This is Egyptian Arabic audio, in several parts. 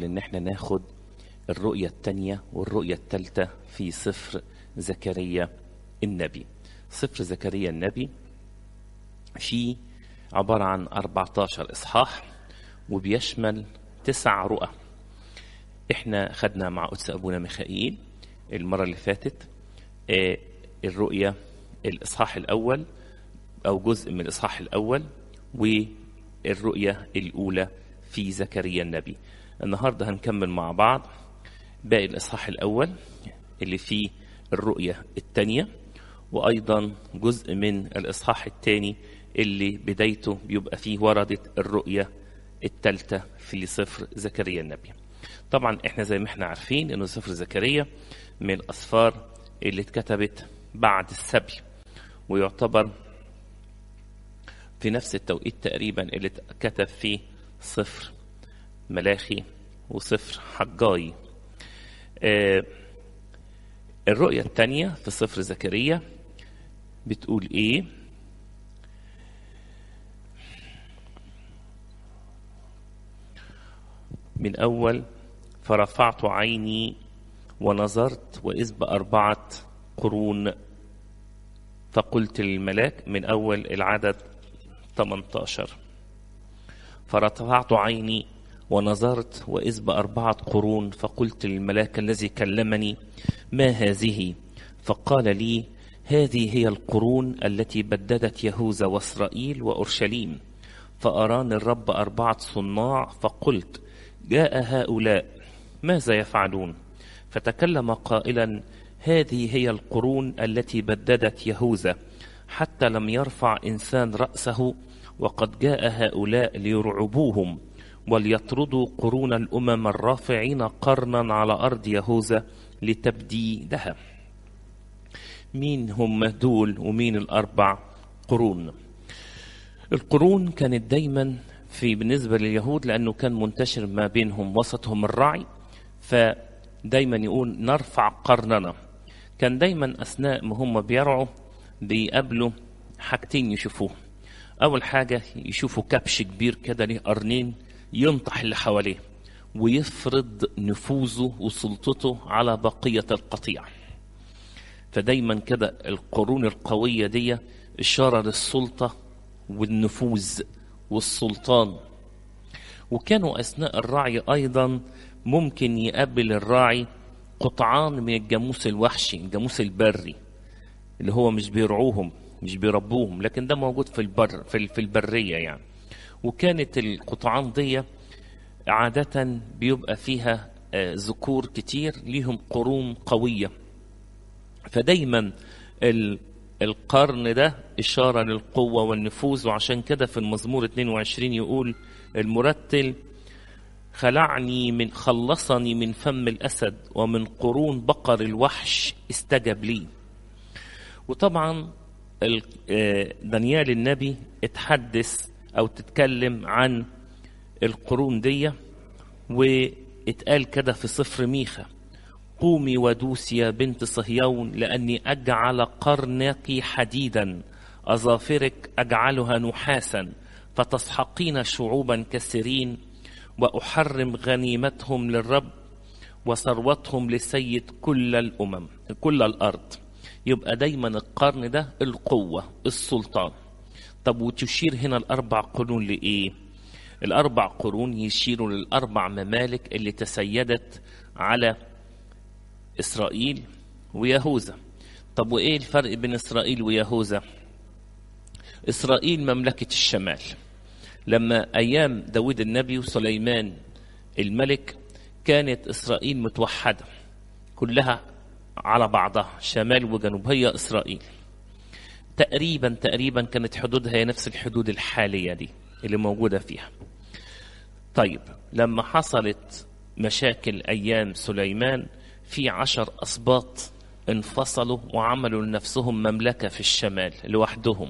ان احنا ناخد الرؤية التانية والرؤية التالتة في سفر زكريا النبي سفر زكريا النبي في عبارة عن 14 إصحاح وبيشمل تسع رؤى احنا خدنا مع قدس أبونا ميخائيل المرة اللي فاتت آه، الرؤية الإصحاح الأول أو جزء من الإصحاح الأول والرؤية الأولى في زكريا النبي النهاردة هنكمل مع بعض باقي الإصحاح الأول اللي فيه الرؤية الثانية وأيضا جزء من الإصحاح الثاني اللي بدايته بيبقى فيه وردت الرؤية الثالثة في سفر زكريا النبي طبعا احنا زي ما احنا عارفين انه سفر زكريا من الأسفار اللي اتكتبت بعد السبي ويعتبر في نفس التوقيت تقريبا اللي كتب فيه صفر ملاخي وصفر حجاي آه الرؤية الثانية في صفر زكريا بتقول ايه من أول فرفعت عيني ونظرت وإذ بأربعة قرون فقلت للملاك من أول العدد 18 فرفعت عيني ونظرت وإذ بأربعة قرون فقلت للملاك الذي كلمني ما هذه فقال لي هذه هي القرون التي بددت يهوذا وإسرائيل وأورشليم فأراني الرب أربعة صناع فقلت جاء هؤلاء ماذا يفعلون فتكلم قائلا هذه هي القرون التي بددت يهوذا حتى لم يرفع إنسان رأسه وقد جاء هؤلاء ليرعبوهم وليطردوا قرون الأمم الرافعين قرنا على أرض يهوذا لتبديدها مين هم دول ومين الأربع قرون القرون كانت دايما في بالنسبة لليهود لأنه كان منتشر ما بينهم وسطهم الرعي فدايما يقول نرفع قرننا كان دايما أثناء ما هم بيرعوا بيقابلوا حاجتين يشوفوه أول حاجة يشوفوا كبش كبير كده ليه قرنين ينطح اللي حواليه ويفرض نفوذه وسلطته على بقية القطيع فدايما كده القرون القوية دي إشارة للسلطة والنفوذ والسلطان وكانوا أثناء الرعي أيضا ممكن يقابل الراعي قطعان من الجاموس الوحشي الجاموس البري اللي هو مش بيرعوهم مش بيربوهم لكن ده موجود في البر في في البريه يعني وكانت القطعان دي عادة بيبقى فيها ذكور كتير ليهم قرون قوية فدايما القرن ده إشارة للقوة والنفوذ وعشان كده في المزمور 22 يقول المرتل خلعني من خلصني من فم الأسد ومن قرون بقر الوحش استجب لي وطبعا دانيال النبي اتحدث او تتكلم عن القرون دي واتقال كده في صفر ميخا قومي ودوسي يا بنت صهيون لاني اجعل قرنك حديدا اظافرك اجعلها نحاسا فتسحقين شعوبا كثيرين واحرم غنيمتهم للرب وثروتهم لسيد كل الامم كل الارض يبقى دايما القرن ده القوة السلطان طب وتشير هنا الأربع قرون لإيه الأربع قرون يشيروا للأربع ممالك اللي تسيدت على إسرائيل ويهوذا طب وإيه الفرق بين إسرائيل ويهوذا إسرائيل مملكة الشمال لما أيام داود النبي وسليمان الملك كانت إسرائيل متوحدة كلها على بعضها شمال وجنوب هي إسرائيل تقريبا تقريبا كانت حدودها هي نفس الحدود الحالية دي اللي موجودة فيها طيب لما حصلت مشاكل أيام سليمان في عشر أسباط انفصلوا وعملوا لنفسهم مملكة في الشمال لوحدهم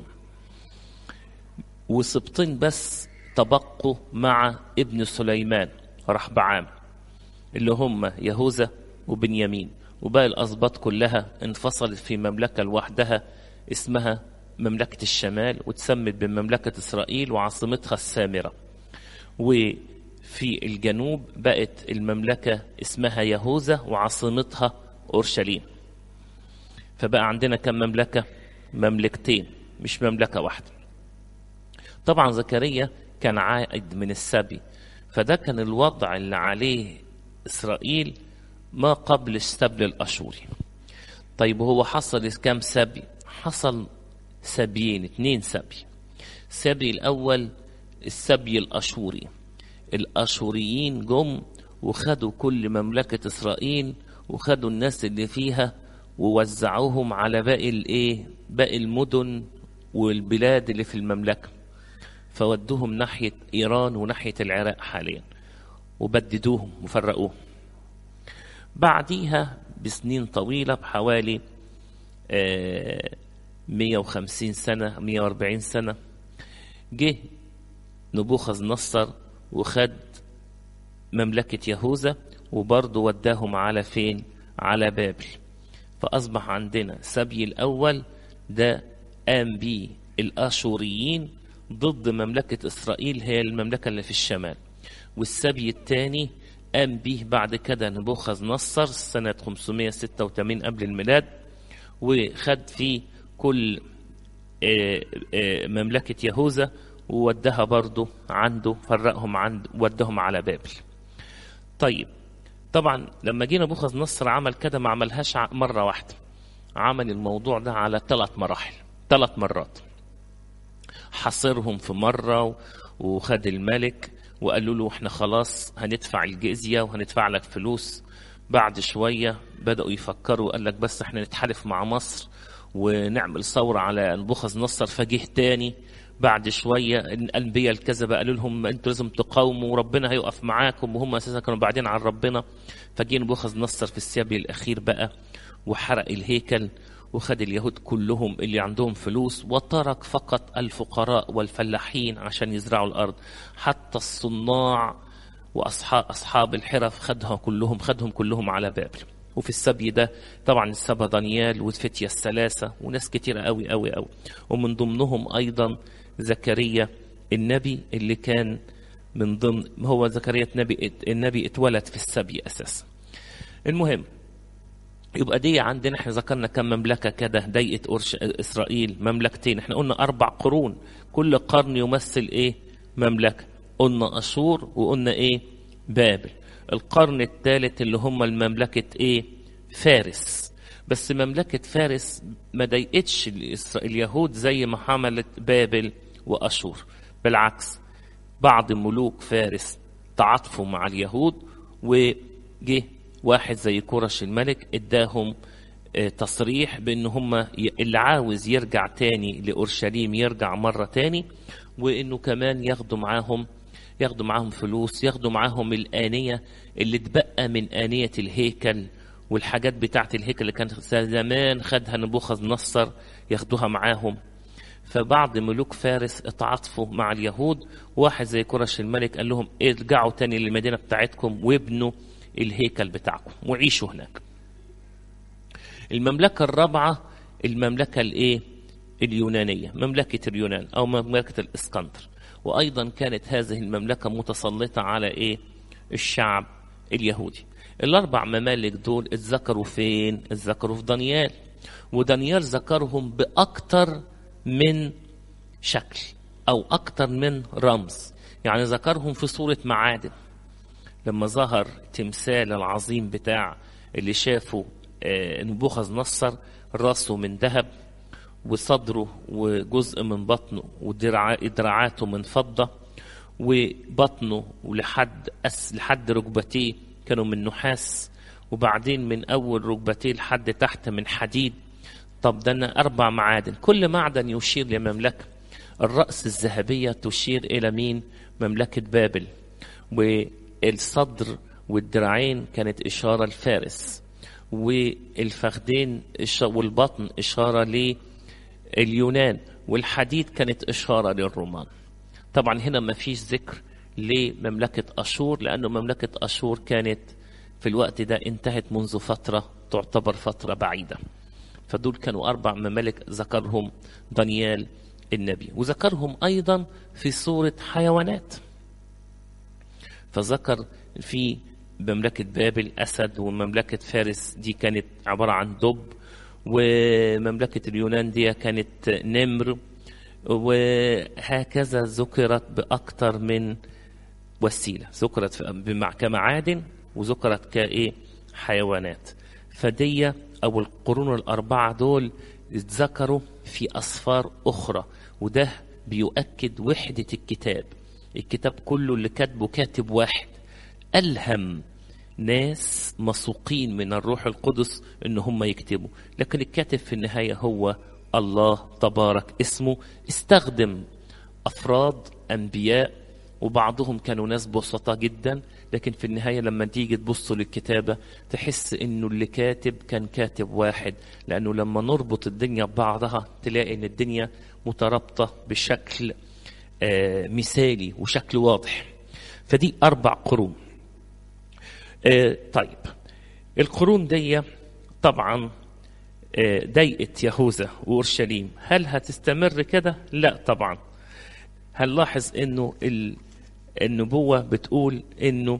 وسبطين بس تبقوا مع ابن سليمان رحبعام اللي هم يهوذا وبنيامين وباقي الأسباط كلها انفصلت في مملكة لوحدها اسمها مملكة الشمال وتسمت بمملكة إسرائيل وعاصمتها السامرة في الجنوب بقت المملكة اسمها يهوذا وعاصمتها أورشليم فبقى عندنا كم مملكة مملكتين مش مملكة واحدة طبعا زكريا كان عائد من السبي فده كان الوضع اللي عليه إسرائيل ما قبل السبل الأشوري طيب هو حصل كام سبي حصل سبيين اتنين سبي السبي الأول السبي الأشوري الأشوريين جم وخدوا كل مملكة إسرائيل وخدوا الناس اللي فيها ووزعوهم على باقي الايه باقي المدن والبلاد اللي في المملكة فودوهم ناحية إيران وناحية العراق حاليا وبددوهم وفرقوهم بعديها بسنين طويلة بحوالي آه 150 سنة 140 سنة جه نبوخذ نصر وخد مملكة يهوذا وبرضه وداهم على فين على بابل فأصبح عندنا سبي الأول ده قام بيه الآشوريين ضد مملكة إسرائيل هي المملكة اللي في الشمال والسبي الثاني قام به بعد كده نبوخذ نصر سنة 586 قبل الميلاد وخد فيه كل مملكة يهوذا وودها برضه عنده فرقهم عند ودهم على بابل طيب طبعا لما جينا نبوخذ نصر عمل كده ما عملهاش مرة واحدة عمل الموضوع ده على ثلاث مراحل ثلاث مرات حاصرهم في مرة وخد الملك وقالوا له احنا خلاص هندفع الجزية وهندفع لك فلوس بعد شوية بدأوا يفكروا قال لك بس احنا نتحالف مع مصر ونعمل ثورة على نبوخذ نصر فجه تاني بعد شوية الأنبياء الكذبة قالوا لهم أنتوا لازم تقاوموا وربنا هيقف معاكم وهم أساسا كانوا بعدين عن ربنا فجه نبوخذ نصر في السبي الأخير بقى وحرق الهيكل وخد اليهود كلهم اللي عندهم فلوس وترك فقط الفقراء والفلاحين عشان يزرعوا الأرض حتى الصناع وأصحاب أصحاب الحرف خدها كلهم خدهم كلهم على بابل وفي السبي ده طبعا السبا دانيال والفتية الثلاثة وناس كتيرة قوي قوي قوي ومن ضمنهم أيضا زكريا النبي اللي كان من ضمن هو زكريا النبي النبي اتولد في السبي أساسا المهم يبقى دي عندنا احنا ذكرنا كم مملكة كده ضيقة أورش إسرائيل مملكتين احنا قلنا أربع قرون كل قرن يمثل إيه مملكة قلنا أشور وقلنا إيه بابل القرن الثالث اللي هم المملكة إيه فارس بس مملكة فارس ما ضايقتش اليهود زي ما حملت بابل وأشور بالعكس بعض ملوك فارس تعاطفوا مع اليهود وجه واحد زي كورش الملك اداهم تصريح بان هم اللي عاوز يرجع تاني لاورشليم يرجع مره تاني وانه كمان ياخدوا معاهم ياخدوا معاهم فلوس ياخدوا معاهم الآنية اللي اتبقى من آنية الهيكل والحاجات بتاعة الهيكل اللي كانت زمان خدها نبوخذ نصر ياخدوها معاهم فبعض ملوك فارس اتعاطفوا مع اليهود واحد زي كرش الملك قال لهم ارجعوا تاني للمدينة بتاعتكم وابنوا الهيكل بتاعكم وعيشوا هناك المملكة الرابعة المملكة الايه اليونانية مملكة اليونان أو مملكة الإسكندر وأيضا كانت هذه المملكة متسلطة على إيه الشعب اليهودي الأربع ممالك دول اتذكروا فين اتذكروا في دانيال ودانيال ذكرهم بأكتر من شكل أو أكتر من رمز يعني ذكرهم في صورة معادن لما ظهر تمثال العظيم بتاع اللي شافه نبوخذ نصر راسه من ذهب وصدره وجزء من بطنه ودراعاته من فضة وبطنه ولحد أس لحد ركبتيه كانوا من نحاس وبعدين من أول ركبتيه لحد تحت من حديد طب ده أربع معادن كل معدن يشير لمملكة الرأس الذهبية تشير إلى مين مملكة بابل والصدر والدراعين كانت إشارة لفارس والفخدين والبطن إشارة ليه اليونان والحديد كانت إشارة للرومان طبعا هنا ما فيش ذكر لمملكة أشور لأنه مملكة أشور كانت في الوقت ده انتهت منذ فترة تعتبر فترة بعيدة فدول كانوا أربع ممالك ذكرهم دانيال النبي وذكرهم أيضا في صورة حيوانات فذكر في مملكة بابل أسد ومملكة فارس دي كانت عبارة عن دب ومملكة اليونان دي كانت نمر وهكذا ذكرت بأكثر من وسيلة ذكرت كمعادن وذكرت كإيه حيوانات فدي أو القرون الأربعة دول اتذكروا في أصفار أخرى وده بيؤكد وحدة الكتاب الكتاب كله اللي كاتبه كاتب واحد ألهم ناس مسوقين من الروح القدس ان هم يكتبوا لكن الكاتب في النهاية هو الله تبارك اسمه استخدم أفراد أنبياء وبعضهم كانوا ناس بسطاء جدا لكن في النهاية لما تيجي تبص للكتابة تحس انه اللي كاتب كان كاتب واحد لانه لما نربط الدنيا ببعضها تلاقي ان الدنيا مترابطة بشكل آه مثالي وشكل واضح فدي اربع قرون آه طيب القرون دي طبعا آه ضايقت يهوذا واورشليم هل هتستمر كده لا طبعا هنلاحظ انه النبوة بتقول انه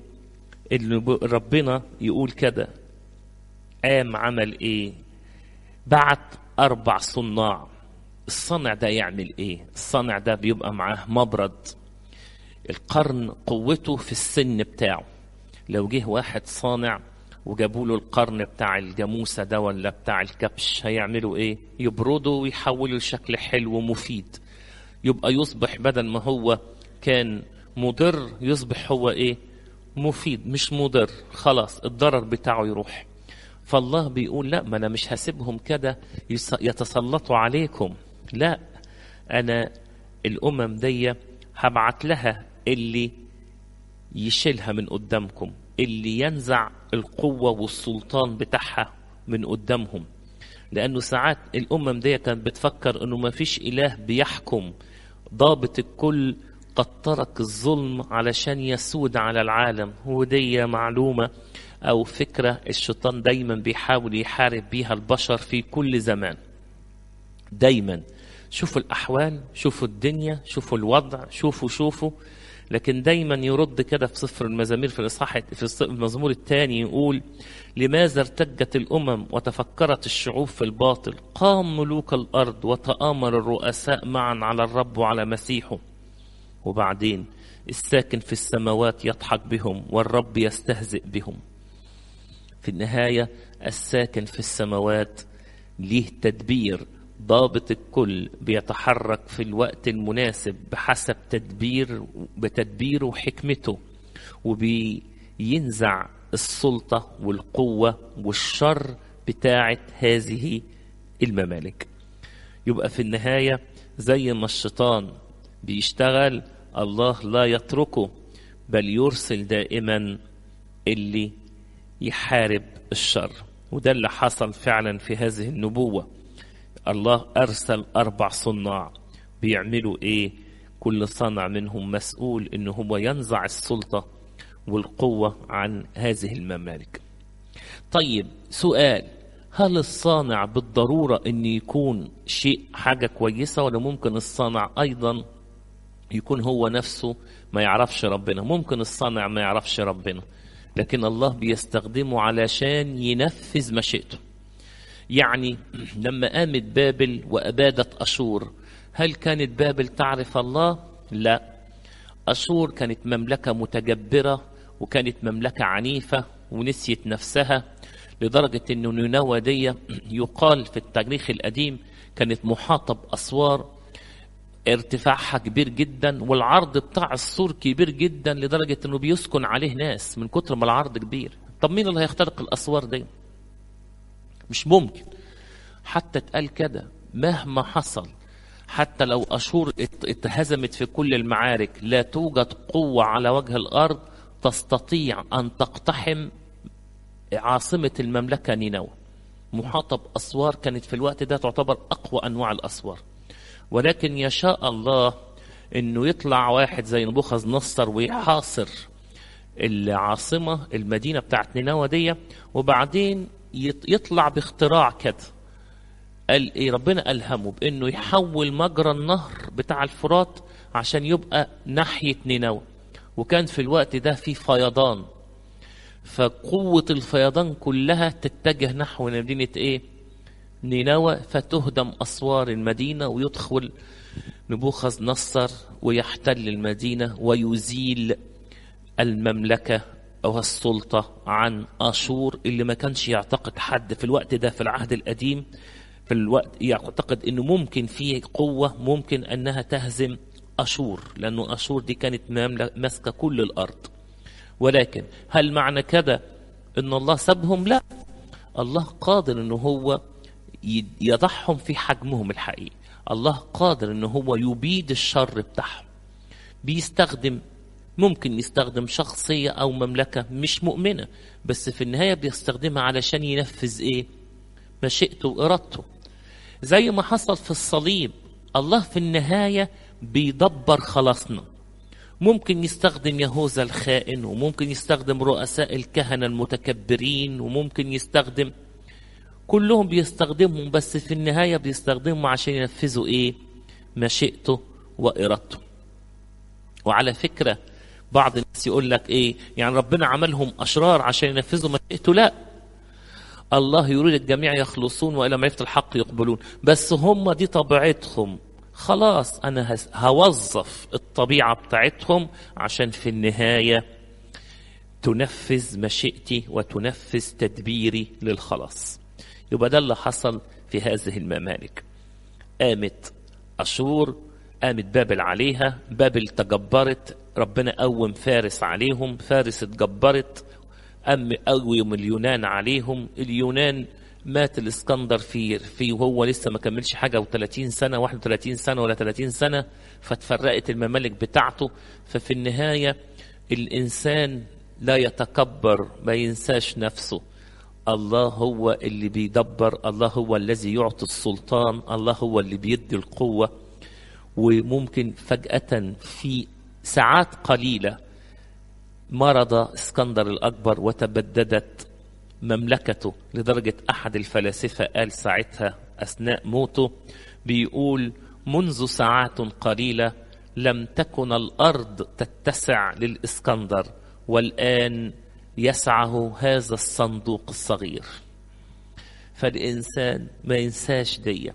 ربنا يقول كده قام عمل ايه بعت اربع صناع الصنع ده يعمل ايه الصنع ده بيبقى معاه مبرد القرن قوته في السن بتاعه لو جه واحد صانع وجابوا له القرن بتاع الجاموسه ده ولا بتاع الكبش هيعملوا ايه يبردوا ويحولوا لشكل حلو ومفيد يبقى يصبح بدل ما هو كان مضر يصبح هو ايه مفيد مش مضر خلاص الضرر بتاعه يروح فالله بيقول لا ما انا مش هسيبهم كده يتسلطوا عليكم لا انا الامم دي هبعت لها اللي يشيلها من قدامكم اللي ينزع القوة والسلطان بتاعها من قدامهم لأنه ساعات الأمم دي كانت بتفكر أنه ما فيش إله بيحكم ضابط الكل قد ترك الظلم علشان يسود على العالم ودي معلومة أو فكرة الشيطان دايما بيحاول يحارب بيها البشر في كل زمان دايما شوفوا الأحوال شوفوا الدنيا شوفوا الوضع شوفوا شوفوا لكن دايما يرد كده في سفر المزامير في الإصحاح في المزمور الثاني يقول لماذا ارتجت الأمم وتفكرت الشعوب في الباطل قام ملوك الأرض وتآمر الرؤساء معا على الرب وعلى مسيحه وبعدين الساكن في السماوات يضحك بهم والرب يستهزئ بهم في النهاية الساكن في السماوات ليه تدبير ضابط الكل بيتحرك في الوقت المناسب بحسب تدبير بتدبيره وحكمته وبينزع السلطة والقوة والشر بتاعة هذه الممالك يبقى في النهاية زي ما الشيطان بيشتغل الله لا يتركه بل يرسل دائما اللي يحارب الشر وده اللي حصل فعلا في هذه النبوة الله أرسل أربع صناع بيعملوا إيه كل صنع منهم مسؤول إنه هو ينزع السلطة والقوة عن هذه الممالك طيب سؤال هل الصانع بالضرورة أن يكون شيء حاجة كويسة ولا ممكن الصانع أيضا يكون هو نفسه ما يعرفش ربنا ممكن الصانع ما يعرفش ربنا لكن الله بيستخدمه علشان ينفذ مشيئته يعني لما قامت بابل وأبادت أشور هل كانت بابل تعرف الله؟ لا أشور كانت مملكة متجبرة وكانت مملكة عنيفة ونسيت نفسها لدرجة أن نينوى دي يقال في التاريخ القديم كانت محاطة بأسوار ارتفاعها كبير جدا والعرض بتاع السور كبير جدا لدرجة أنه بيسكن عليه ناس من كتر ما العرض كبير طب مين اللي هيخترق الأسوار دي مش ممكن حتى اتقال كده مهما حصل حتى لو أشور اتهزمت في كل المعارك لا توجد قوة على وجه الأرض تستطيع أن تقتحم عاصمة المملكة نينوى محاطة بأسوار كانت في الوقت ده تعتبر أقوى أنواع الأسوار ولكن يشاء الله أنه يطلع واحد زي نبوخذ نصر ويحاصر العاصمة المدينة بتاعت نينوى دي وبعدين يطلع باختراع كده قال ايه ربنا الهمه بانه يحول مجرى النهر بتاع الفرات عشان يبقى ناحيه نينوى وكان في الوقت ده في فيضان فقوة الفيضان كلها تتجه نحو مدينة ايه نينوى فتهدم أسوار المدينة ويدخل نبوخذ نصر ويحتل المدينة ويزيل المملكة أو السلطة عن أشور اللي ما كانش يعتقد حد في الوقت ده في العهد القديم في الوقت يعتقد أنه ممكن في قوة ممكن أنها تهزم أشور لأنه أشور دي كانت ماسكة كل الأرض ولكن هل معنى كده أن الله سابهم لا الله قادر أنه هو يضعهم في حجمهم الحقيقي الله قادر أنه هو يبيد الشر بتاعهم بيستخدم ممكن يستخدم شخصية أو مملكة مش مؤمنة بس في النهاية بيستخدمها علشان ينفذ إيه مشيئته وإرادته زي ما حصل في الصليب الله في النهاية بيدبر خلاصنا ممكن يستخدم يهوذا الخائن وممكن يستخدم رؤساء الكهنة المتكبرين وممكن يستخدم كلهم بيستخدمهم بس في النهاية بيستخدمهم عشان ينفذوا إيه مشيئته وإرادته وعلى فكرة بعض الناس يقول لك إيه يعني ربنا عملهم أشرار عشان ينفذوا مشيئته لا الله يريد الجميع يخلصون وإلى معرفة الحق يقبلون بس هم دي طبيعتهم خلاص أنا هوظف الطبيعة بتاعتهم عشان في النهاية تنفذ مشيئتي وتنفذ تدبيري للخلاص يبقى ده اللي حصل في هذه الممالك قامت أشور قامت بابل عليها بابل تجبرت ربنا قوم فارس عليهم فارس اتجبرت أم قوم اليونان عليهم اليونان مات الاسكندر في في وهو لسه ما كملش حاجه و30 سنه 31 سنه ولا 30 سنه فتفرقت الممالك بتاعته ففي النهايه الانسان لا يتكبر ما ينساش نفسه الله هو اللي بيدبر الله هو الذي يعطي السلطان الله هو اللي بيدي القوه وممكن فجاه في ساعات قليله مرض اسكندر الاكبر وتبددت مملكته لدرجة أحد الفلاسفة قال ساعتها أثناء موته بيقول منذ ساعات قليلة لم تكن الأرض تتسع للإسكندر والآن يسعه هذا الصندوق الصغير فالإنسان ما ينساش دي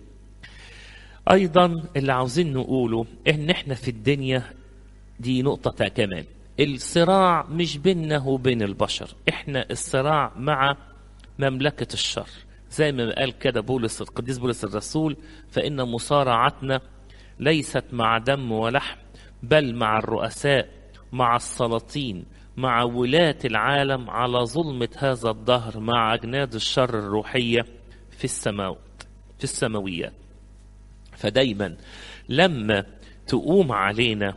أيضا اللي عاوزين نقوله إن إحنا في الدنيا دي نقطة كمان الصراع مش بيننا وبين البشر احنا الصراع مع مملكة الشر زي ما قال كده بولس القديس بولس الرسول فإن مصارعتنا ليست مع دم ولحم بل مع الرؤساء مع السلاطين مع ولاة العالم على ظلمة هذا الدهر مع أجناد الشر الروحية في السماوات في السماويات فدايما لما تقوم علينا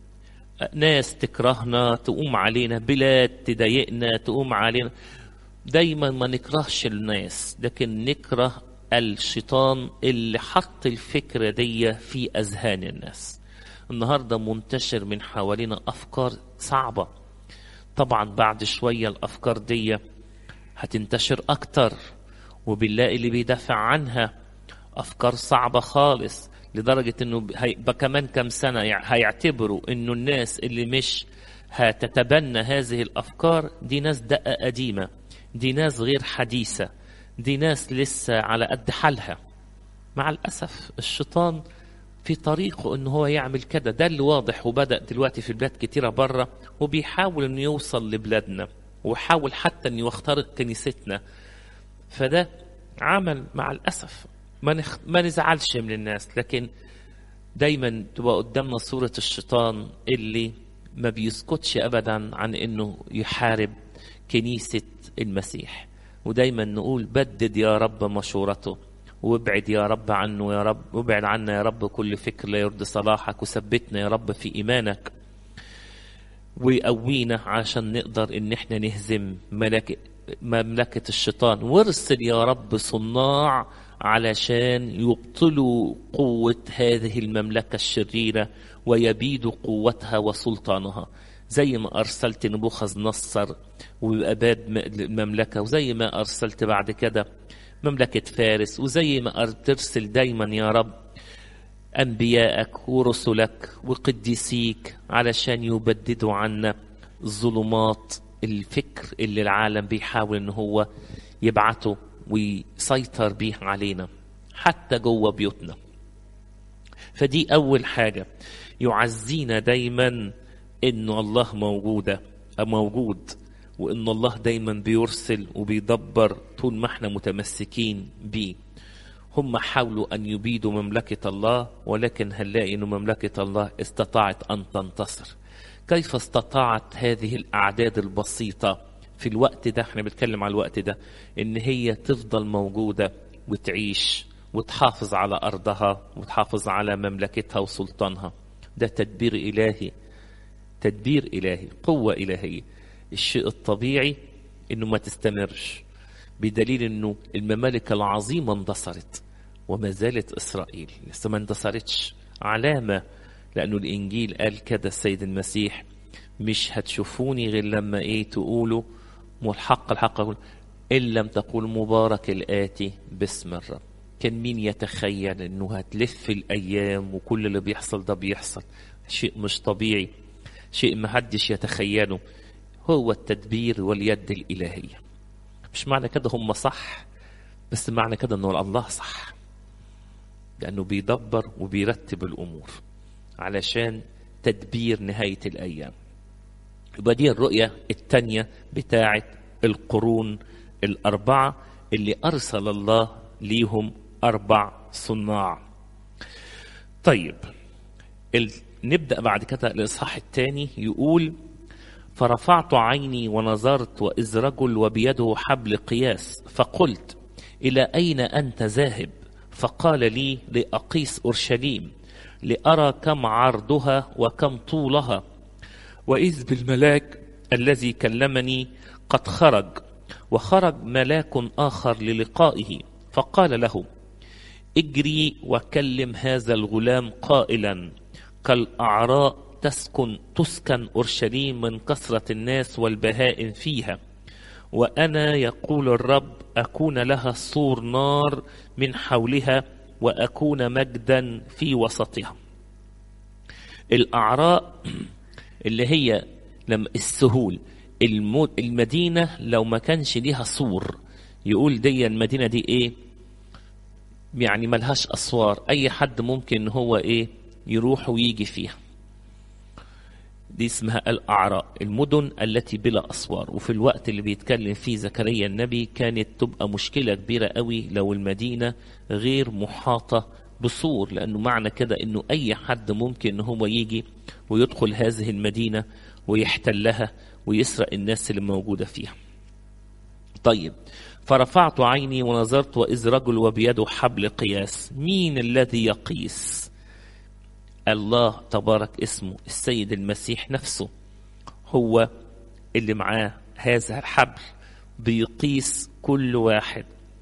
ناس تكرهنا تقوم علينا بلاد تضايقنا تقوم علينا دايما ما نكرهش الناس لكن نكره الشيطان اللي حط الفكرة دي في أذهان الناس النهاردة منتشر من حوالينا أفكار صعبة طبعا بعد شوية الأفكار دي هتنتشر أكتر وبنلاقي اللي بيدافع عنها أفكار صعبة خالص لدرجة انه هيبقى كمان كم سنة هيعتبروا انه الناس اللي مش هتتبنى هذه الافكار دي ناس دقة قديمة دي ناس غير حديثة دي ناس لسه على قد حالها مع الأسف الشيطان في طريقه ان هو يعمل كده ده اللي واضح وبدأ دلوقتي في بلاد كتيرة بره وبيحاول انه يوصل لبلادنا وحاول حتى انه يخترق كنيستنا فده عمل مع الأسف ما, نخ... ما نزعلش من الناس لكن دايما تبقى قدامنا صورة الشيطان اللي ما بيسكتش أبدا عن أنه يحارب كنيسة المسيح ودايما نقول بدد يا رب مشورته وابعد يا رب عنه يا رب وابعد عنا يا رب كل فكر لا يرضي صلاحك وثبتنا يا رب في إيمانك ويقوينا عشان نقدر ان احنا نهزم ملك مملكة الشيطان وارسل يا رب صناع علشان يبطلوا قوة هذه المملكة الشريرة ويبيدوا قوتها وسلطانها زي ما أرسلت نبوخذ نصر وأباد المملكة وزي ما أرسلت بعد كده مملكة فارس وزي ما ترسل دايما يا رب أنبياءك ورسلك وقديسيك علشان يبددوا عنا ظلمات الفكر اللي العالم بيحاول ان هو يبعته ويسيطر بيه علينا حتى جوه بيوتنا فدي أول حاجة يعزينا دايما إنه الله موجودة موجود وإن الله دايما بيرسل وبيدبر طول ما احنا متمسكين بيه هم حاولوا أن يبيدوا مملكة الله ولكن هنلاقي أن مملكة الله استطاعت أن تنتصر كيف استطاعت هذه الأعداد البسيطة في الوقت ده احنا بنتكلم على الوقت ده ان هي تفضل موجودة وتعيش وتحافظ على أرضها وتحافظ على مملكتها وسلطانها ده تدبير إلهي تدبير إلهي قوة إلهية الشيء الطبيعي إنه ما تستمرش بدليل إنه الممالك العظيمة اندثرت وما زالت إسرائيل لسه ما اندثرتش علامة لأنه الإنجيل قال كده السيد المسيح مش هتشوفوني غير لما إيه تقولوا والحق الحق أقول إن لم تقول مبارك الآتي باسم الرب كان مين يتخيل انه هتلف الايام وكل اللي بيحصل ده بيحصل شيء مش طبيعي شيء محدش يتخيله هو التدبير واليد الالهيه مش معنى كده هم صح بس معنى كده انه الله صح لانه بيدبر وبيرتب الامور علشان تدبير نهايه الايام يبقى دي الرؤيه الثانيه بتاعه القرون الاربعه اللي ارسل الله ليهم أربع صناع طيب ال... نبدأ بعد كده الإصحاح الثاني يقول فرفعت عيني ونظرت وإذ رجل وبيده حبل قياس فقلت إلى أين أنت ذاهب فقال لي لأقيس أورشليم لأرى كم عرضها وكم طولها وإذ بالملاك الذي كلمني قد خرج وخرج ملاك آخر للقائه فقال له اجري وكلم هذا الغلام قائلا كالأعراء تسكن تسكن أورشليم من كثرة الناس والبهائم فيها وأنا يقول الرب أكون لها سور نار من حولها وأكون مجدا في وسطها الأعراء اللي هي لما السهول المدينة لو ما كانش ليها سور يقول دي المدينة دي ايه يعني ملهاش اسوار اي حد ممكن هو ايه يروح ويجي فيها دي اسمها الاعراء المدن التي بلا اسوار وفي الوقت اللي بيتكلم فيه زكريا النبي كانت تبقى مشكله كبيره قوي لو المدينه غير محاطه بسور لانه معنى كده انه اي حد ممكن ان هو يجي ويدخل هذه المدينه ويحتلها ويسرق الناس اللي موجوده فيها طيب فرفعت عيني ونظرت وإذ رجل وبيده حبل قياس مين الذي يقيس الله تبارك اسمه السيد المسيح نفسه هو اللي معاه هذا الحبل بيقيس كل واحد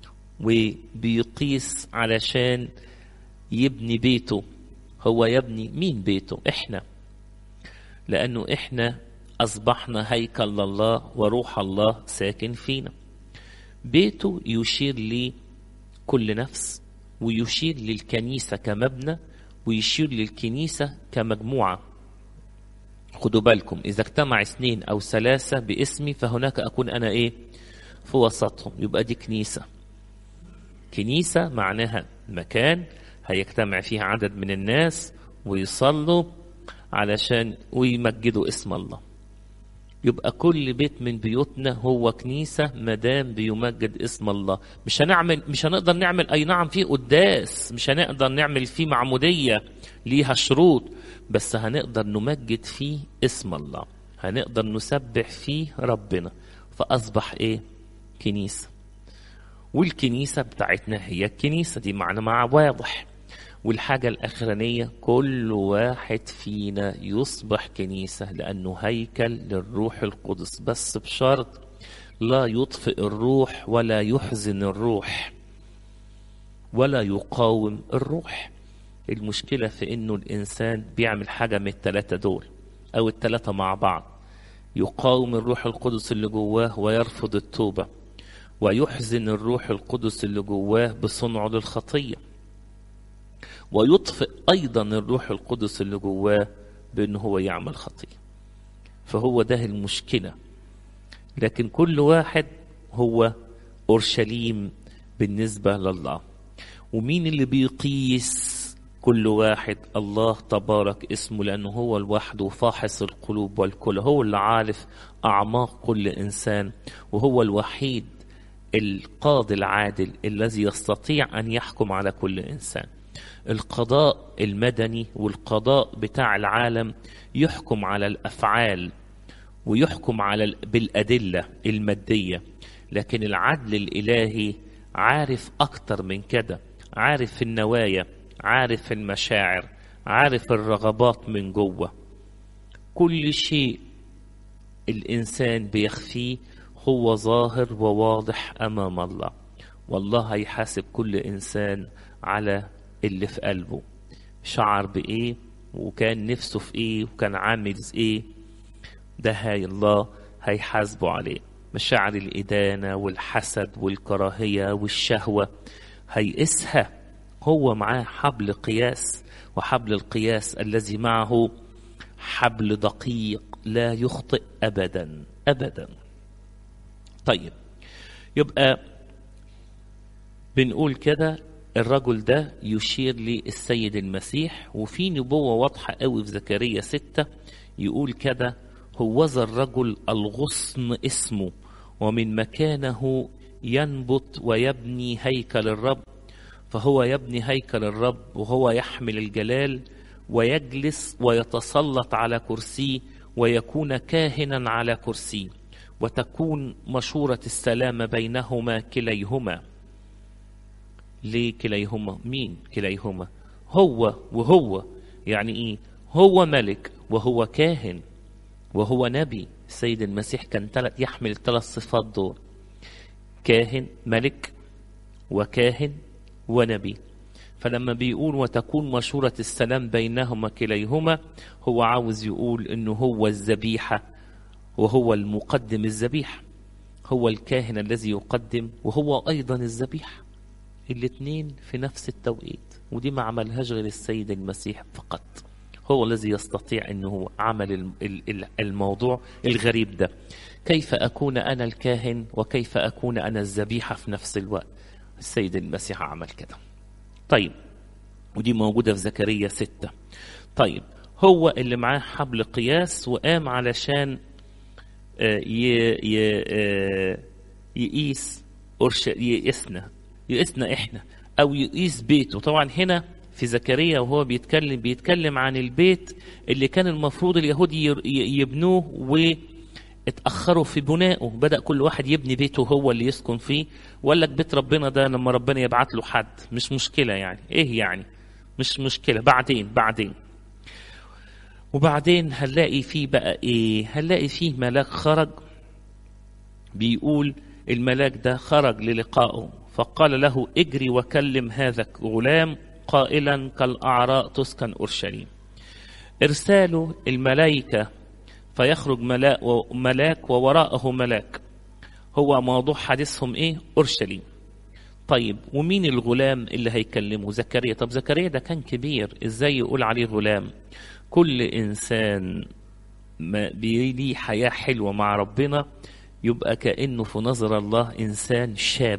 وبيقيس علشان يبني بيته هو يبني مين بيته احنا لانه احنا اصبحنا هيكل لله وروح الله ساكن فينا بيته يشير لكل نفس ويشير للكنيسة كمبنى ويشير للكنيسة كمجموعة خدوا بالكم إذا اجتمع اثنين أو ثلاثة باسمي فهناك أكون أنا إيه في وسطهم يبقى دي كنيسة كنيسة معناها مكان هيجتمع فيه عدد من الناس ويصلوا علشان ويمجدوا اسم الله يبقى كل بيت من بيوتنا هو كنيسة مدام بيمجد اسم الله مش هنعمل مش هنقدر نعمل أي نعم فيه قداس مش هنقدر نعمل فيه معمودية ليها شروط بس هنقدر نمجد فيه اسم الله هنقدر نسبح فيه ربنا فأصبح إيه كنيسة والكنيسة بتاعتنا هي الكنيسة دي معنى مع واضح والحاجة الأخرانية كل واحد فينا يصبح كنيسة لأنه هيكل للروح القدس بس بشرط لا يطفئ الروح ولا يحزن الروح ولا يقاوم الروح المشكلة في إنه الإنسان بيعمل حاجة من التلاتة دول أو التلاتة مع بعض يقاوم الروح القدس اللي جواه ويرفض التوبة ويحزن الروح القدس اللي جواه بصنعه للخطيه ويطفئ أيضا الروح القدس اللي جواه بأنه هو يعمل خطية فهو ده المشكلة لكن كل واحد هو أورشليم بالنسبة لله ومين اللي بيقيس كل واحد الله تبارك اسمه لأنه هو لوحده فاحص القلوب والكل هو اللي عارف أعماق كل إنسان وهو الوحيد القاضي العادل الذي يستطيع أن يحكم على كل إنسان القضاء المدني والقضاء بتاع العالم يحكم على الأفعال ويحكم على بالأدلة المادية لكن العدل الإلهي عارف أكتر من كده عارف النوايا عارف المشاعر عارف الرغبات من جوه كل شيء الإنسان بيخفيه هو ظاهر وواضح أمام الله والله هيحاسب كل إنسان على اللي في قلبه شعر بإيه وكان نفسه في إيه وكان عامل إيه ده هاي الله هيحاسبه عليه مشاعر الإدانة والحسد والكراهية والشهوة هيقيسها هو معاه حبل قياس وحبل القياس الذي معه حبل دقيق لا يخطئ أبدا أبدا طيب يبقى بنقول كده الرجل ده يشير للسيد المسيح وفي نبوة واضحة قوي في زكريا ستة يقول كده هوذا الرجل الغصن اسمه ومن مكانه ينبت ويبني هيكل الرب فهو يبني هيكل الرب وهو يحمل الجلال ويجلس ويتسلط على كرسيه ويكون كاهنا على كرسيه وتكون مشورة السلام بينهما كليهما ليه كليهما مين كليهما هو وهو يعني ايه هو ملك وهو كاهن وهو نبي السيد المسيح كان تلت يحمل الثلاث صفات دول كاهن ملك وكاهن ونبي فلما بيقول وتكون مشورة السلام بينهما كليهما هو عاوز يقول انه هو الذبيحة وهو المقدم الذبيحة هو الكاهن الذي يقدم وهو ايضا الذبيحة الاثنين في نفس التوقيت ودي ما عملهاش غير السيد المسيح فقط هو الذي يستطيع انه عمل الموضوع الغريب ده كيف اكون انا الكاهن وكيف اكون انا الذبيحه في نفس الوقت السيد المسيح عمل كده طيب ودي موجوده في زكريا ستة طيب هو اللي معاه حبل قياس وقام علشان يقيس يقيسنا يقيسنا احنا او يقيس بيته طبعا هنا في زكريا وهو بيتكلم بيتكلم عن البيت اللي كان المفروض اليهود يبنوه واتأخروا في بنائه بدأ كل واحد يبني بيته هو اللي يسكن فيه وقال لك بيت ربنا ده لما ربنا يبعت له حد مش مشكلة يعني ايه يعني مش مشكلة بعدين بعدين وبعدين هنلاقي فيه بقى ايه هنلاقي فيه ملاك خرج بيقول الملاك ده خرج للقائه فقال له اجري وكلم هذا الغلام قائلا كالأعراء تسكن أورشليم إرسال الملائكة فيخرج ملاك ووراءه ملاك هو موضوع حديثهم إيه أورشليم طيب ومين الغلام اللي هيكلمه زكريا طب زكريا ده كان كبير إزاي يقول عليه غلام كل إنسان ما بيلي حياة حلوة مع ربنا يبقى كأنه في نظر الله إنسان شاب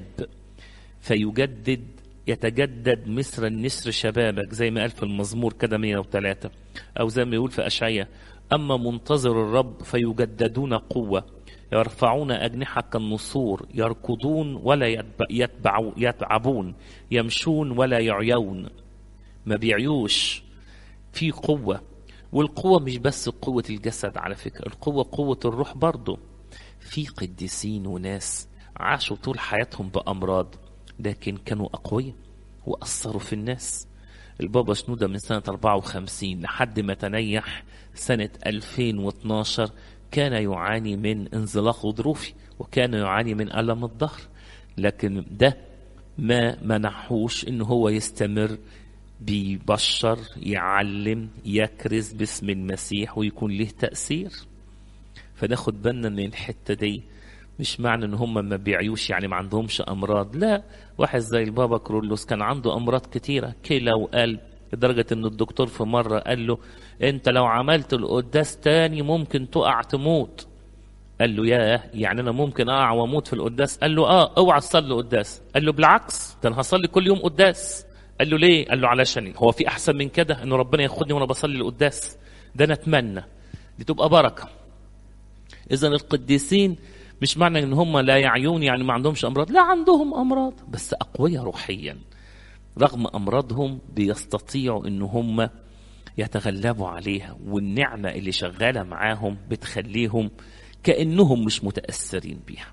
فيجدد يتجدد مثل النسر شبابك زي ما قال في المزمور كده 103 أو زي ما يقول في أشعية أما منتظر الرب فيجددون قوة يرفعون أجنحة كالنسور يركضون ولا يتبع يتبعو يتعبون يمشون ولا يعيون ما بيعيوش في قوة والقوة مش بس قوة الجسد على فكرة القوة قوة الروح برضه في قديسين وناس عاشوا طول حياتهم بأمراض لكن كانوا أقوياء وأثروا في الناس البابا شنودة من سنة 54 لحد ما تنيح سنة 2012 كان يعاني من انزلاق غضروفي وكان يعاني من ألم الظهر لكن ده ما منحوش ان هو يستمر بيبشر يعلم يكرز باسم المسيح ويكون له تأثير فناخد بالنا من الحتة دي مش معنى ان هم ما بيعيوش يعني ما عندهمش امراض لا واحد زي البابا كرولوس كان عنده امراض كتيره كلى وقلب لدرجة ان الدكتور في مرة قال له انت لو عملت القداس تاني ممكن تقع تموت قال له ياه يعني انا ممكن اقع واموت في القداس قال له اه اوعى تصلي قداس قال له بالعكس ده انا هصلي كل يوم قداس قال له ليه قال له علشان هو في احسن من كده ان ربنا ياخدني وانا بصلي القداس ده انا اتمنى دي تبقى بركه اذا القديسين مش معنى ان هم لا يعيون يعني ما عندهمش امراض لا عندهم امراض بس اقوياء روحيا رغم امراضهم بيستطيعوا ان هم يتغلبوا عليها والنعمه اللي شغاله معاهم بتخليهم كانهم مش متاثرين بيها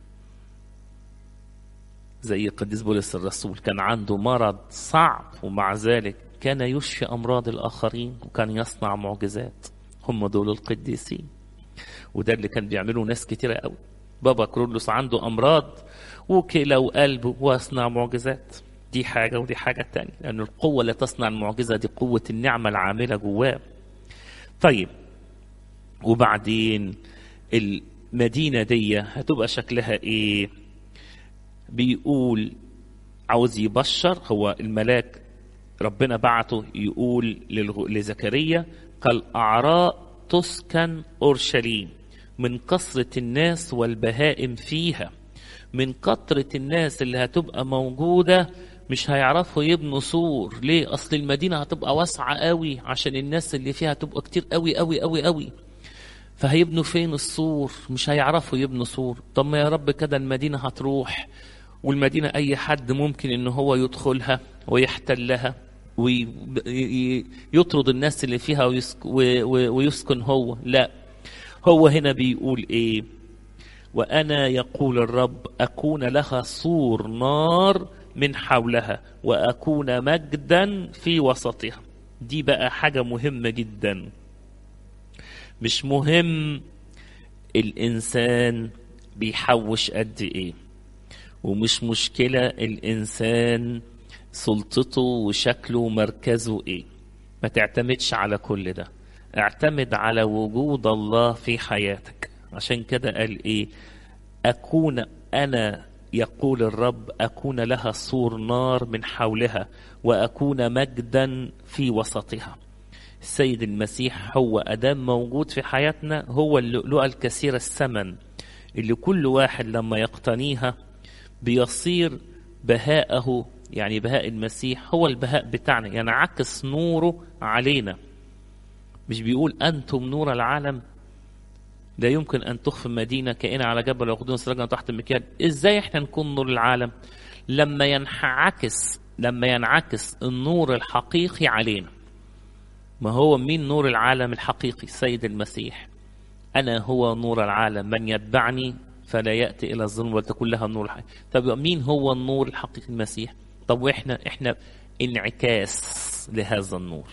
زي القديس بولس الرسول كان عنده مرض صعب ومع ذلك كان يشفي امراض الاخرين وكان يصنع معجزات هم دول القديسين وده اللي كان بيعمله ناس كتيره قوي بابا كرولوس عنده امراض وكلى وقلب ويصنع معجزات دي حاجه ودي حاجه تانية لان القوه اللي تصنع المعجزه دي قوه النعمه العامله جواه طيب وبعدين المدينه دي هتبقى شكلها ايه بيقول عاوز يبشر هو الملاك ربنا بعته يقول لزكريا كالأعراء تسكن أورشليم من كثرة الناس والبهائم فيها من كثرة الناس اللي هتبقى موجودة مش هيعرفوا يبنوا سور ليه أصل المدينة هتبقى واسعة قوي عشان الناس اللي فيها هتبقى كتير قوي قوي قوي قوي فهيبنوا فين السور مش هيعرفوا يبنوا سور طب ما يا رب كده المدينة هتروح والمدينة أي حد ممكن إن هو يدخلها ويحتلها ويطرد الناس اللي فيها ويسكن هو لا هو هنا بيقول إيه وأنا يقول الرب أكون لها سور نار من حولها وأكون مجدا في وسطها دي بقى حاجة مهمة جدا مش مهم الإنسان بيحوش قد إيه ومش مشكلة الإنسان سلطته وشكله ومركزه إيه ما تعتمدش على كل ده اعتمد على وجود الله في حياتك عشان كده قال إيه أكون أنا يقول الرب أكون لها سور نار من حولها وأكون مجدا في وسطها السيد المسيح هو أدام موجود في حياتنا هو اللؤلؤة الكثير الثمن اللي كل واحد لما يقتنيها بيصير بهاءه يعني بهاء المسيح هو البهاء بتاعنا يعني عكس نوره علينا مش بيقول أنتم نور العالم لا يمكن أن تخفي مدينة كائنة على جبل يأخذون سراجا تحت المكيال إزاي إحنا نكون نور العالم لما ينعكس لما ينعكس النور الحقيقي علينا ما هو مين نور العالم الحقيقي السيد المسيح أنا هو نور العالم من يتبعني فلا يأتي إلى الظلم ولتكن لها النور الحقيقي طب مين هو النور الحقيقي المسيح طب وإحنا إحنا انعكاس لهذا النور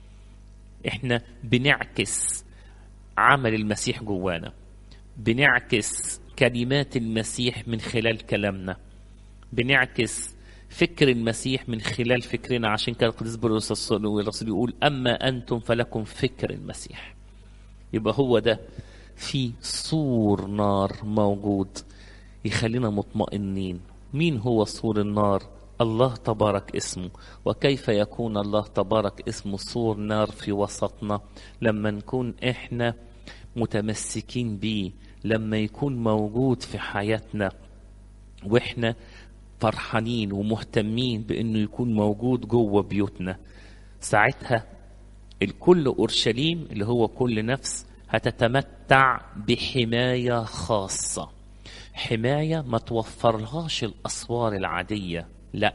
إحنا بنعكس عمل المسيح جوانا بنعكس كلمات المسيح من خلال كلامنا بنعكس فكر المسيح من خلال فكرنا عشان كده القديس بولس الرسول يقول اما انتم فلكم فكر المسيح يبقى هو ده في سور نار موجود يخلينا مطمئنين مين هو سور النار الله تبارك اسمه وكيف يكون الله تبارك اسمه سور نار في وسطنا لما نكون احنا متمسكين بيه لما يكون موجود في حياتنا واحنا فرحانين ومهتمين بانه يكون موجود جوه بيوتنا ساعتها الكل اورشليم اللي هو كل نفس هتتمتع بحمايه خاصه حمايه ما توفرلهاش الاسوار العاديه لا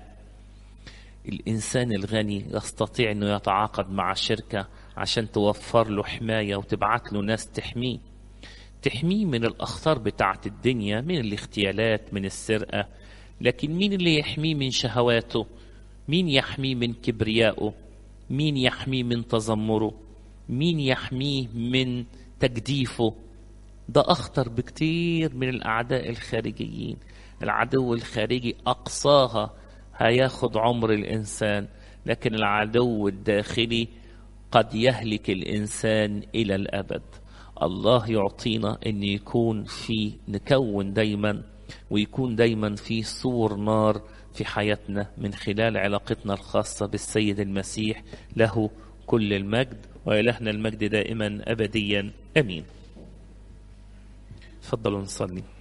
الانسان الغني يستطيع انه يتعاقد مع شركه عشان توفر له حمايه وتبعت له ناس تحميه تحميه من الاخطار بتاعت الدنيا من الاغتيالات من السرقه لكن مين اللي يحميه من شهواته مين يحميه من كبريائه مين يحميه من تذمره مين يحميه من تجديفه ده اخطر بكتير من الاعداء الخارجيين العدو الخارجي اقصاها هياخد عمر الانسان لكن العدو الداخلي قد يهلك الانسان الى الابد الله يعطينا ان يكون في نكون دايما ويكون دايما في سور نار في حياتنا من خلال علاقتنا الخاصة بالسيد المسيح له كل المجد وإلهنا المجد دائما أبديا أمين تفضلوا نصلي